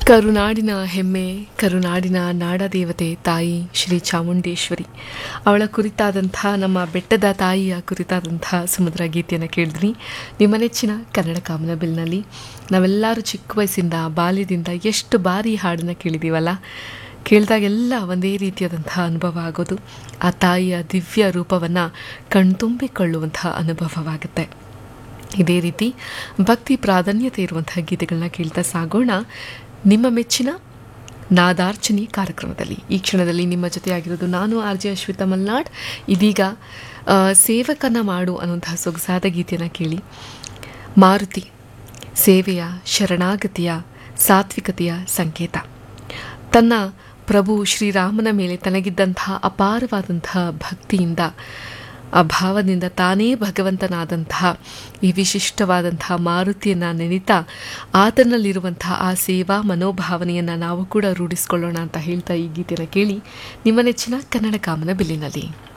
ಕರುನಾಡಿನ ಹೆಮ್ಮೆ ಕರುನಾಡಿನ ನಾಡದೇವತೆ ತಾಯಿ ಶ್ರೀ ಚಾಮುಂಡೇಶ್ವರಿ ಅವಳ ಕುರಿತಾದಂಥ ನಮ್ಮ ಬೆಟ್ಟದ ತಾಯಿಯ ಕುರಿತಾದಂಥ ಸಮುದ್ರ ಗೀತೆಯನ್ನು ಕೇಳಿದ್ರಿ ನಿಮ್ಮ ನೆಚ್ಚಿನ ಕನ್ನಡ ಕಾಮನ ಬಿಲ್ನಲ್ಲಿ ನಾವೆಲ್ಲರೂ ಚಿಕ್ಕ ವಯಸ್ಸಿಂದ ಬಾಲ್ಯದಿಂದ ಎಷ್ಟು ಬಾರಿ ಈ ಹಾಡನ್ನು ಕೇಳಿದ್ದೀವಲ್ಲ ಕೇಳಿದಾಗೆಲ್ಲ ಒಂದೇ ರೀತಿಯಾದಂತಹ ಅನುಭವ ಆಗೋದು ಆ ತಾಯಿಯ ದಿವ್ಯ ರೂಪವನ್ನು ಕಣ್ತುಂಬಿಕೊಳ್ಳುವಂತಹ ಅನುಭವವಾಗುತ್ತೆ ಇದೇ ರೀತಿ ಭಕ್ತಿ ಪ್ರಾಧಾನ್ಯತೆ ಇರುವಂತಹ ಗೀತೆಗಳನ್ನ ಕೇಳ್ತಾ ಸಾಗೋಣ ನಿಮ್ಮ ಮೆಚ್ಚಿನ ನಾದಾರ್ಚನೆ ಕಾರ್ಯಕ್ರಮದಲ್ಲಿ ಈ ಕ್ಷಣದಲ್ಲಿ ನಿಮ್ಮ ಜೊತೆಯಾಗಿರೋದು ನಾನು ಆರ್ ಜೆ ಅಶ್ವಿತಾ ಮಲ್ನಾಡ್ ಇದೀಗ ಆ, ಸೇವಕನ ಮಾಡು ಅನ್ನುವಂತಹ ಸೊಗಸಾದ ಗೀತೆಯನ್ನು ಕೇಳಿ ಮಾರುತಿ ಸೇವೆಯ ಶರಣಾಗತಿಯ ಸಾತ್ವಿಕತೆಯ ಸಂಕೇತ ತನ್ನ ಪ್ರಭು ಶ್ರೀರಾಮನ ಮೇಲೆ ತನಗಿದ್ದಂತಹ ಅಪಾರವಾದಂತಹ ಭಕ್ತಿಯಿಂದ ಆ ಭಾವದಿಂದ ತಾನೇ ಭಗವಂತನಾದಂತಹ ಈ ವಿಶಿಷ್ಟವಾದಂತಹ ಮಾರುತಿಯನ್ನು ನೆನೀತಾ ಆತನಲ್ಲಿರುವಂತಹ ಆ ಸೇವಾ ಮನೋಭಾವನೆಯನ್ನು ನಾವು ಕೂಡ ರೂಢಿಸ್ಕೊಳ್ಳೋಣ ಅಂತ ಹೇಳ್ತಾ ಈ ಗೀತೆನ ಕೇಳಿ ನಿಮ್ಮ ನೆಚ್ಚಿನ ಕನ್ನಡ ಕಾಮನ ಬಿಲ್ಲಿನಲ್ಲಿ